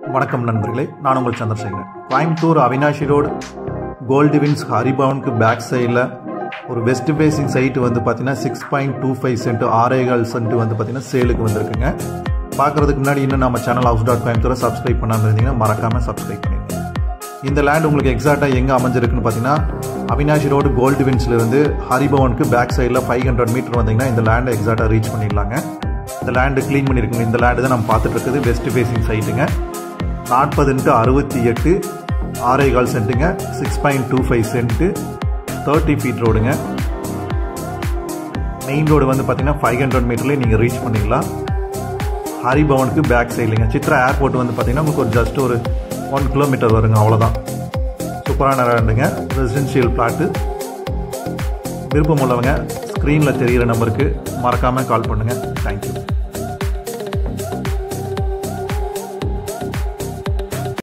வணக்கம் நண்பர்களே நான் உங்கள் சந்திரசேகரன் கோயம்புத்தூர் அவினாஷி ரோடு கோல்டு வின்ஸ் ஹரிபவனுக்கு பேக் சைடில் ஒரு வெஸ்ட் ஃபேசிங் சைட்டு வந்து பார்த்தீங்கன்னா six point two five cent ஆரேகால் சென்ட் வந்து பார்த்தீங்கன்னா சேலுக்கு வந்திருக்குங்க பார்க்குறதுக்கு முன்னாடி இன்னும் நம்ம சேனல் ஹவுஸ் டாட் கோயம்புத்தூரை சப்ஸ்கிரைப் பண்ணாமல் இருந்தீங்கன்னா மறக்காமல் சப்ஸ்கிரைப் பண்ணிடுங்க இந்த லேண்ட் உங்களுக்கு எக்ஸாக்டாக எங்கே அமைஞ்சிருக்குன்னு பார்த்தீங்கன்னா அவினாஷி ரோடு கோல்டு வின்ஸ்லேருந்து ஹரிபவனுக்கு பேக் சைடில் ஃபைவ் ஹண்ட்ரட் மீட்டர் வந்தீங்கன்னா இந்த லேண்டை எக்ஸாக்டாக ரீச் பண்ணிடலாங்க இந்த லேண்டு க்ளீன் பண்ணியிருக்குங்க இந்த லேண்டு தான் நம்ம பார்த்துட்டு இருக்குது வெஸ்ட் ஃபேசிங் சைட்டுங்க நாற்பது இன்ட்டு அறுபத்தி எட்டு ஆறே கால் சென்ட்டுங்க six point two five cent thirty feet ரோடுங்க மெயின் ரோடு வந்து பார்த்தீங்கன்னா ஃபைவ் ஹண்ட்ரட் மீட்டர்லேயே நீங்கள் ரீச் பண்ணிக்கலாம் ஹரிபவனுக்கு பேக் சைடுங்க சித்ரா ஏர்போர்ட் வந்து பார்த்தீங்கன்னா உங்களுக்கு ஒரு ஜஸ்ட் ஒரு ஒன் கிலோமீட்டர் வருங்க அவ்வளோதான் சூப்பரான ரெண்டுங்க ரெசிடென்ஷியல் பிளாட்டு விருப்பம் உள்ளவங்க ஸ்க்ரீனில் தெரிகிற நம்பருக்கு மறக்காமல் கால் பண்ணுங்கள் தேங்க்யூ